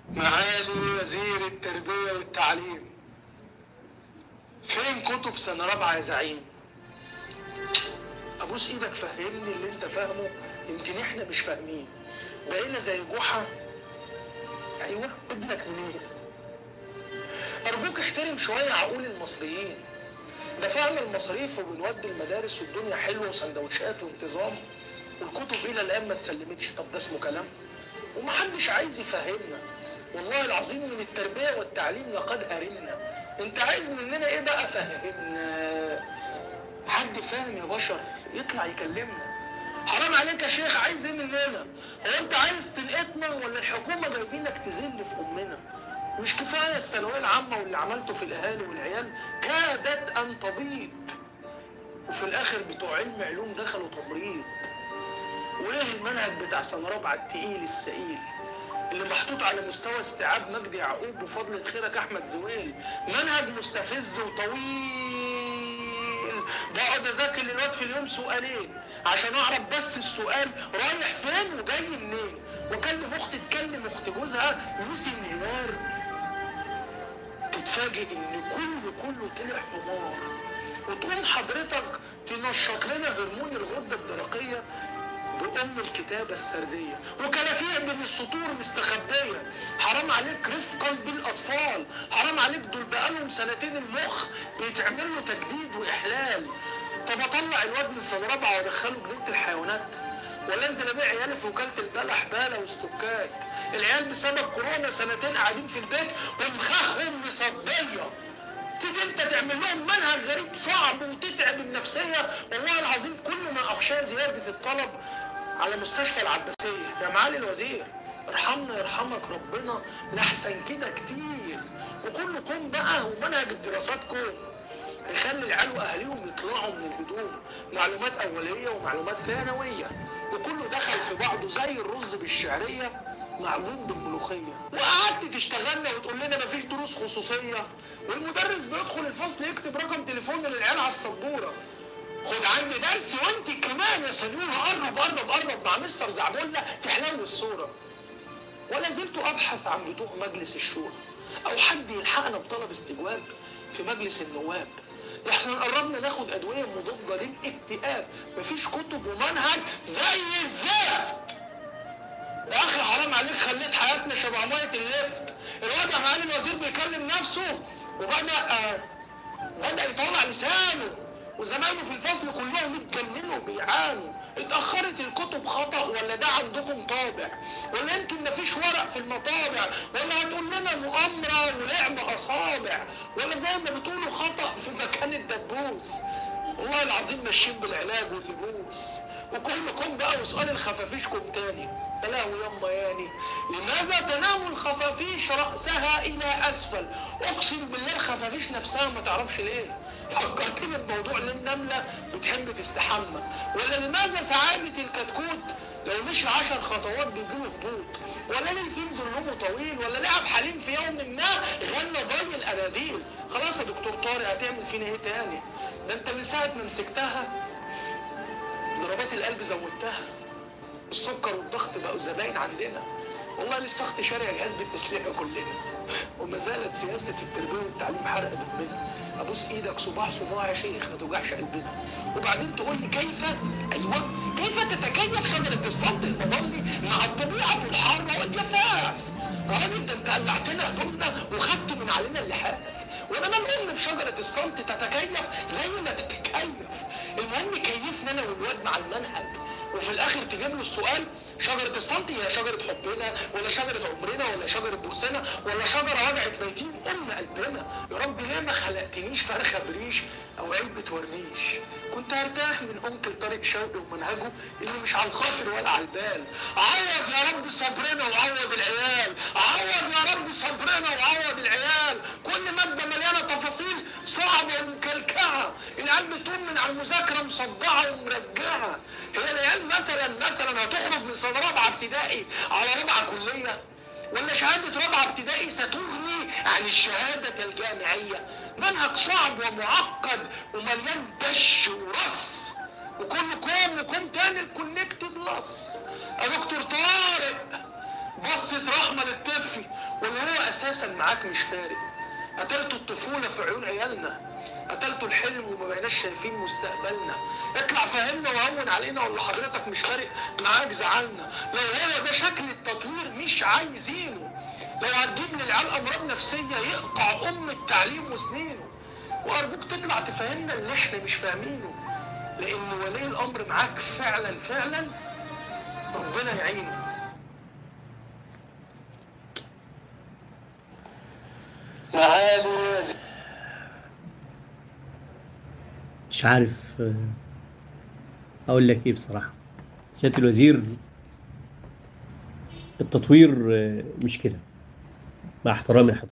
معالي وزير التربية والتعليم فين كتب سنة رابعة يا زعيم؟ أبوس إيدك فهمني اللي أنت فاهمه يمكن إحنا مش فاهمين بقينا زي جحا أيوه ابنك منين؟ أرجوك احترم شوية عقول المصريين دفعنا المصاريف وبنودي المدارس والدنيا حلوة وسندوتشات وانتظام والكتب إلى الآن ما اتسلمتش طب ده اسمه كلام؟ ومحدش عايز يفهمنا والله العظيم من التربية والتعليم لقد هرمنا انت عايز مننا ايه بقى فهمنا حد فاهم يا بشر يطلع يكلمنا حرام عليك يا شيخ عايز ايه مننا هو انت عايز تلقطنا ولا الحكومة جايبينك تذل في امنا مش كفاية الثانوية العامة واللي عملته في الاهالي والعيال كادت ان تبيض وفي الاخر بتوع علم علوم دخلوا تمريض وايه المنهج بتاع سنه رابعه التقيل الثقيل اللي محطوط على مستوى استيعاب مجدي يعقوب وفضلة خيرك احمد زويل منهج مستفز وطويل بقعد اذاكر للواد في اليوم سؤالين عشان اعرف بس السؤال رايح فين وجاي منين واكلم اختي تكلم اخت جوزها نسي انهيار تتفاجئ ان كله كله طلع حمار وتقوم حضرتك تنشط لنا هرمون الغده الدرقيه بأم الكتابة السردية وكلاكيع بين السطور مستخبية حرام عليك رفقا بالأطفال حرام عليك دول بقالهم سنتين المخ بيتعمل له تجديد وإحلال طب أطلع الواد من سنة رابعة وأدخله جنينة الحيوانات ولا انزل ابيع عيالي في وكاله البلح باله واستوكات العيال بسبب كورونا سنتين قاعدين في البيت ومخاخهم مصديه تيجي انت تعمل لهم منهج غريب صعب وتتعب النفسيه والله العظيم كل ما اخشاه زياده الطلب على مستشفى العباسيه يا معالي الوزير ارحمنا يرحمك ربنا لاحسن كده كتير وكل كون بقى ومنهج الدراسات كون يخلي العيال واهاليهم يطلعوا من الهدوم معلومات اوليه ومعلومات ثانويه وكله دخل في بعضه زي الرز بالشعريه معجون بالملوخيه وقعدت تشتغلنا وتقول لنا مفيش دروس خصوصيه والمدرس بيدخل الفصل يكتب رقم تليفون للعيال على السبوره خد عندي درس وانت كمان يا سنيوره قرب قرب قرب مع مستر زعبولة تحلو الصوره ولا زلت ابحث عن بطوء مجلس الشورى او حد يلحقنا بطلب استجواب في مجلس النواب لحسن قربنا ناخد ادويه مضاده للاكتئاب مفيش كتب ومنهج زي الزفت يا اخي حرام عليك خليت حياتنا شبه ميه اللفت الواد يا معالي الوزير بيكلم نفسه وبدا آه، بدا يطلع لسانه وزمايله في الفصل كلهم اتجننوا بيعانوا اتأخرت الكتب خطأ ولا ده عندكم طابع ولا يمكن مفيش ورق في المطابع ولا هتقول لنا مؤامرة ولعب أصابع ولا زي ما بتقولوا خطأ في مكان الدبوس والله العظيم ماشيين بالعلاج واللبوس وكلكم بقى وسؤال الخفافيشكم تاني تلاهوا يما ياني لماذا تنام الخفافيش رأسها إلى أسفل أقسم بالله الخفافيش نفسها ما تعرفش ليه فكرتني بموضوع ليه النملة بتحب تستحمى ولا لماذا سعادة الكتكوت لو مشي عشر خطوات بيجيله هبوط ولا ليه الفيل ظلمه طويل ولا لعب حليم في يوم ما غنى ضي الاناديل خلاص يا دكتور طارق هتعمل فينا ايه تاني ده انت من ساعه ما مسكتها ضربات القلب زودتها السكر والضغط بقوا زباين عندنا والله لسه اختي شارع جهاز بالتسلية كلنا وما زالت سياسة التربية والتعليم حرق دمنا ابوس ايدك صباح صباع يا شيخ ما توجعش قلبنا وبعدين تقول لي كيف ايوه كيف تتكيف شجرة الصمت المظلي مع الطبيعة الحارة والجفاف راجل ده انت قلعتنا هدومنا وخدت من علينا اللحاف وانا ملعون بشجرة الصمت تتكيف زي ما تتكيف المهم كيفنا انا والواد مع المنهج وفي الاخر تجيب له السؤال شجرة الصمت هي شجرة حبنا ولا شجرة عمرنا ولا شجرة بؤسنا ولا شجرة وجعت ميتين ام قلبنا يا رب ليه ما خلقتنيش فرخة بريش او علبة ورنيش كنت هرتاح من انكل طارق شوقي ومنهجه اللي مش على الخاطر ولا على البال عوض يا رب صبرنا وعوض العيال عوض يا رب صبرنا وعوض العيال كل مادة مليانة تفاصيل صعبة ومكلكعة العيال بتقوم من على المذاكرة مصدعة ومرجعة هي العيال مثلا مثلا هتخرج من سنة رابعة ابتدائي على رابعة كلية ولا شهادة رابعة ابتدائي ستغني عن الشهادة الجامعية منهج صعب ومعقد ومليان دش ورص وكل كوم وكوم تاني الكونكتد لص يا دكتور طارق بصة رحمة للطفل واللي هو اساسا معاك مش فارق قتلتوا الطفولة في عيون عيالنا قتلتوا الحلم وما بقيناش شايفين مستقبلنا اطلع فهمنا وهون علينا ولا حضرتك مش فارق معاك زعلنا لو هو ده شكل التطوير مش عايزينه لو هتجيب للعيال امراض نفسيه يقطع ام التعليم وسنينه وارجوك تطلع تفهمنا اللي احنا مش فاهمينه لان ولي الامر معاك فعلا فعلا ربنا يعينه معالي مش عارف آه، اقول لك ايه بصراحه سياده الوزير التطوير آه، مش كده مع احترامي لحضرتك